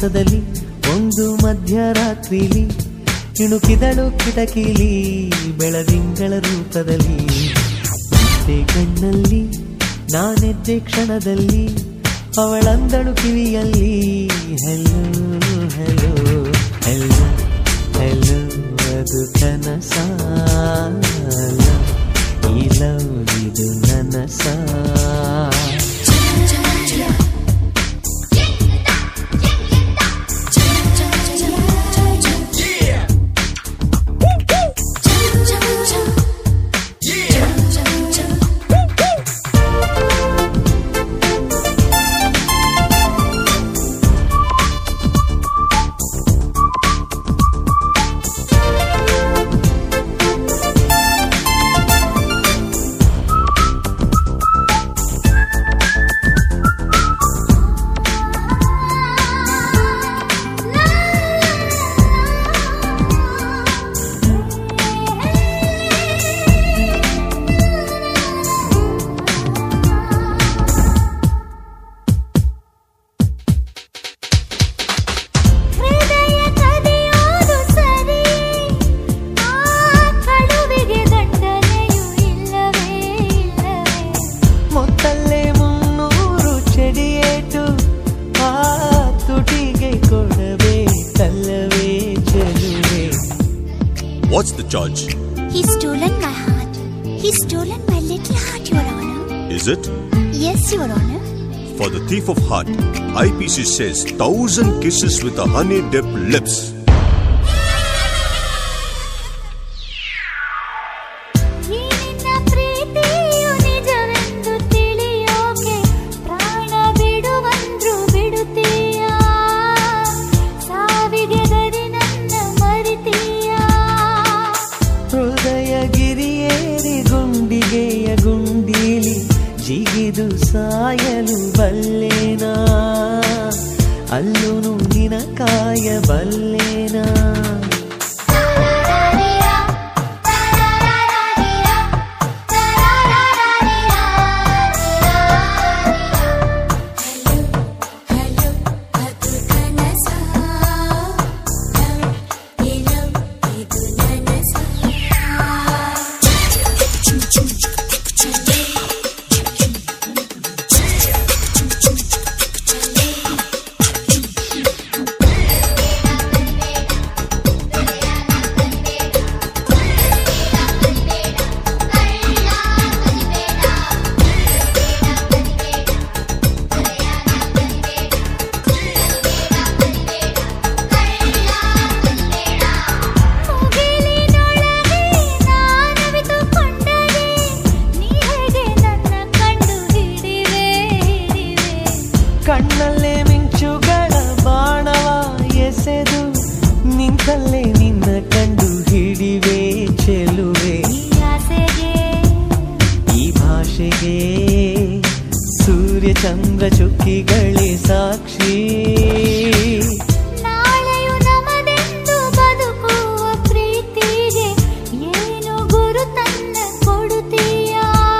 ಮಾಸದಲ್ಲಿ ಒಂದು ಮಧ್ಯರಾತ್ರಿಲಿ ಇಣುಕಿದಳು ಕಿಟಕಿಲಿ ಬೆಳದಿಂಗಳ ರೂಪದಲ್ಲಿ ಮತ್ತೆ ಕಣ್ಣಲ್ಲಿ ನಾನೆದ್ದೆ ಕ್ಷಣದಲ್ಲಿ ಅವಳಂದಳು ಕಿವಿಯಲ್ಲಿ ಹೆಲೋ ಹೆಲೋ ಹೆಲೋ ಹೆಲೋ ಅದು ಕನಸಾಲ ಈ ಲವ್ ಇದು ನನಸಾ ಹೃದಯ ಕದಿಯೋದು ಸರಿ ಆ ಕಡುವಿಗೆ ದಂಡನೆಯೂ ಇಲ್ಲವೇ ಇಲ್ಲವೇ ಮೊತ್ತಲ್ಲೇ ಮುನ್ನೂರು ಚೆಡಿಯೇಟು ಆ ತುಟಿಗೆ ಕೊಡಬೇಕಲ್ಲವೇ ಚೆಲುವೆ What's the charge? He's stolen my heart. He's stolen my little heart, Your Honor. Is it? Yes, Your Honor. For the thief of heart, IPC says thousand kisses with a honey dipped lips. ಈ ನಿನ್ನ ಪ್ರೀತಿಯು ನಿಜವೆಂದು ತಿಳಿಯೋಕೆ ಪ್ರಾಣ ಬಿಡುವಂದ್ರು ಬಿಡುತ್ತೀಯ ಸಾವಿಗೆ ಗರಿ ನನ್ನ ಮರಿತೀಯ ಹೃದಯ ಗಿರಿಯೇರಿ ಗುಂಡಿಗೆಯ ಗುಂಡೀಲಿ ಜಿಗಿದು ಸಾಯಲು ಬಲ್ಲೇನಾ ಅಲ್ಲೂ ನಿನ ಕಾಯ ಬಲ್ಲೇನಾ ಮುಗಿಲಿನೊಳಗೆ ನಾನವಿತುಕೊಂಡರೆ ನೀ ಹೇಗೆ ನನ್ನ ಕಂಡು ಹಿಡಿವೆ ಹಿಡಿವೆ ಕಣ್ಣಲ್ಲೇ ಮಿಂಚುಗಳ ಬಾಣವ ಎಸೆದು ನಿಂತಲ್ಲೇ ನಿನ್ನ ಕಂಡು ಹಿಡಿವೆ ಚೆಲುವೆ ಈ ಆಸೆಗೆ ಈ ಭಾಷೆಗೆ ಸೂರ್ಯ ಚಂದ್ರ ಚುಕ್ಕಿಗಳೇ ಸಾಕ್ಷಿ ನಾಳೆಯು ನಮದೆಂದು ಬದುಕುವ ಪ್ರೀತಿಗೆ ಏನು ಗುರುತನ್ನ ಕೊಡುತ್ತೀಯ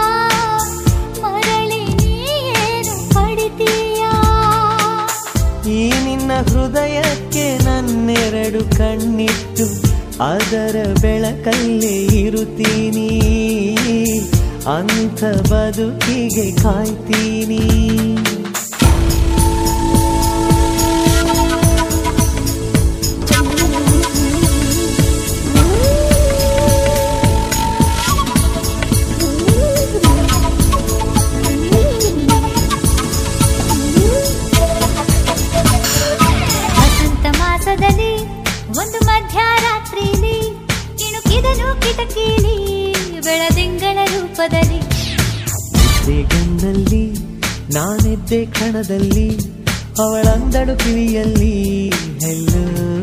ಮರಳಿ ನೀ ಏನು ಪಡಿತೀಯ ಈ ನಿನ್ನ ಹೃದಯಕ್ಕೆ ನನ್ನೆರಡು ಕಣ್ಣಿಟ್ಟು ಅದರ ಬೆಳಕಲ್ಲೇ ಇರುತ್ತೀನಿ ಅಂಥ ಬದುಕಿಗೆ ಕಾಯ್ತೀನಿ ವಸಂತ ಮಾಸದಲ್ಲಿ ಒಂದು ಮಧ್ಯರಾತ್ರಿಲಿ ಇಣುಕಿದನು ಕಿಟಕಿಲಿ ಬೆಳದಿಂಗಳ ರೂಪದಲ್ಲಿ ಗನ್ನಲ್ಲಿ ನಾನೆದ್ದೆ ಕ್ಷಣದಲ್ಲಿ ಅವಳಂದಳು ಕಿವಿಯಲ್ಲಿ ಹೆಲ್ಲೋ